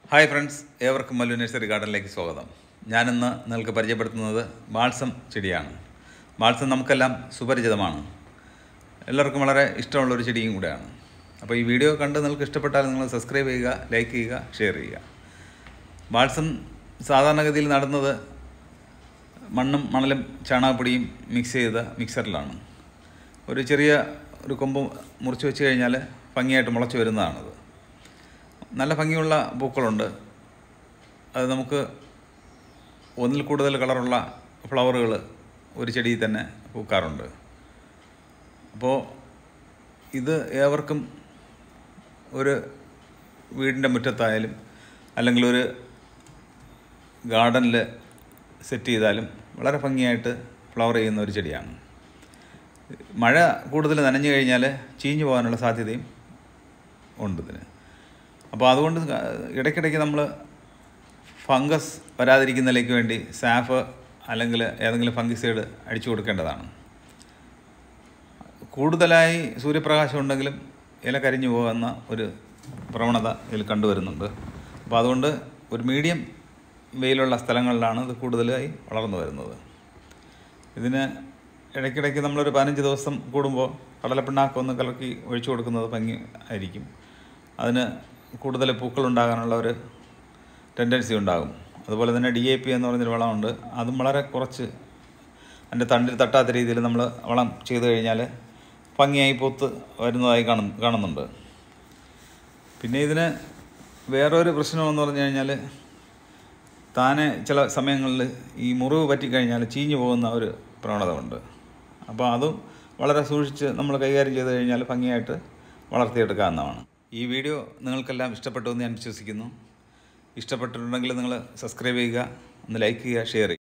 hi friends ഏവർക്കും Mallu nursery ഗാർഡനിലേക്ക് സ്വാഗതം ഞാനിന്ന് നിങ്ങൾക്ക് പരിചയപ്പെടുത്തുന്നത് ബാൾസം ചെടിയാണ് ബാൾസം നമുക്കെല്ലാം സുപരിചിതമാണ് എല്ലാവർക്കും വളരെ ഇഷ്ടമുള്ള ഒരു ചെടിയും കൂടെയാണ് അപ്പോൾ ഈ വീഡിയോ കണ്ട് നിങ്ങൾക്ക് ഇഷ്ടപ്പെട്ടാൽ നിങ്ങൾ സബ്സ്ക്രൈബ് ചെയ്യുക ലൈക്ക് ചെയ്യുക ഷെയർ ചെയ്യുക ബാൾസം സാധാരണഗതിയിൽ നടുന്നത് മണ്ണും മണലും ചാണകപ്പൊടിയും മിക്സ് ചെയ്ത മിക്സറിലാണ് ഒരു ചെറിയ ഒരു കൊമ്പ് മുറിച്ച് വെച്ച് കഴിഞ്ഞാൽ ഭംഗിയായിട്ട് മുളച്ച് വരുന്നതാണത് നല്ല ഭംഗിയുള്ള പൂക്കളുണ്ട് അത് നമുക്ക് ഒന്നിൽ കൂടുതൽ കളറുള്ള ഫ്ലവറുകൾ ഒരു ചെടിയിൽ തന്നെ പൂക്കാറുണ്ട് അപ്പോൾ ഇത് ഏവർക്കും ഒരു വീടിൻ്റെ മുറ്റത്തായാലും അല്ലെങ്കിൽ ഒരു ഗാർഡനിൽ സെറ്റ് ചെയ്താലും വളരെ ഭംഗിയായിട്ട് ഫ്ലവർ ചെയ്യുന്ന ഒരു ചെടിയാണ് മഴ കൂടുതൽ നനഞ്ഞു കഴിഞ്ഞാൽ ചീഞ്ഞു പോകാനുള്ള സാധ്യതയും ഉണ്ട് ഇതിന് അപ്പോൾ അതുകൊണ്ട് ഇടയ്ക്കിടയ്ക്ക് നമ്മൾ ഫംഗസ് വരാതിരിക്കുന്നതിലേക്ക് വേണ്ടി സാഫ് അല്ലെങ്കിൽ ഏതെങ്കിലും ഫംഗിസൈഡ് അടിച്ചു കൊടുക്കേണ്ടതാണ് കൂടുതലായി സൂര്യപ്രകാശം ഉണ്ടെങ്കിലും ഇല കരിഞ്ഞു പോകുന്ന ഒരു പ്രവണത ഇതിൽ കണ്ടുവരുന്നുണ്ട് അപ്പോൾ അതുകൊണ്ട് ഒരു മീഡിയം വെയിലുള്ള സ്ഥലങ്ങളിലാണ് ഇത് കൂടുതലായി വളർന്നു വരുന്നത് ഇതിന് ഇടയ്ക്കിടയ്ക്ക് നമ്മളൊരു പതിനഞ്ച് ദിവസം കൂടുമ്പോൾ കടലപ്പിണ്ണാക്കം ഒന്ന് കലക്കി ഒഴിച്ചു കൊടുക്കുന്നത് ഭംഗി ആയിരിക്കും അതിന് കൂടുതൽ പൂക്കളുണ്ടാകാനുള്ള ഒരു ടെൻഡൻസി ഉണ്ടാകും അതുപോലെ തന്നെ ഡി എ പി എന്ന് പറഞ്ഞൊരു വളമുണ്ട് അതും വളരെ കുറച്ച് അതിൻ്റെ തണ്ടിൽ തട്ടാത്ത രീതിയിൽ നമ്മൾ വളം ചെയ്ത് കഴിഞ്ഞാൽ ഭംഗിയായി പൂത്ത് വരുന്നതായി കാണും കാണുന്നുണ്ട് പിന്നെ ഇതിന് വേറൊരു പ്രശ്നമെന്ന് പറഞ്ഞു കഴിഞ്ഞാൽ താനെ ചില സമയങ്ങളിൽ ഈ മുറിവ് പറ്റിക്കഴിഞ്ഞാൽ ചീഞ്ഞു പോകുന്ന ഒരു പ്രവണത ഉണ്ട് അപ്പോൾ അതും വളരെ സൂക്ഷിച്ച് നമ്മൾ കൈകാര്യം ചെയ്ത് കഴിഞ്ഞാൽ ഭംഗിയായിട്ട് വളർത്തിയെടുക്കാവുന്നതാണ് ഈ വീഡിയോ നിങ്ങൾക്കെല്ലാം ഇഷ്ടപ്പെട്ടു എന്ന് ഞാൻ വിശ്വസിക്കുന്നു ഇഷ്ടപ്പെട്ടിട്ടുണ്ടെങ്കിൽ നിങ്ങൾ സബ്സ്ക്രൈബ് ചെയ്യുക ഒന്ന് ലൈക്ക് ചെയ്യുക ഷെയർ ചെയ്യുക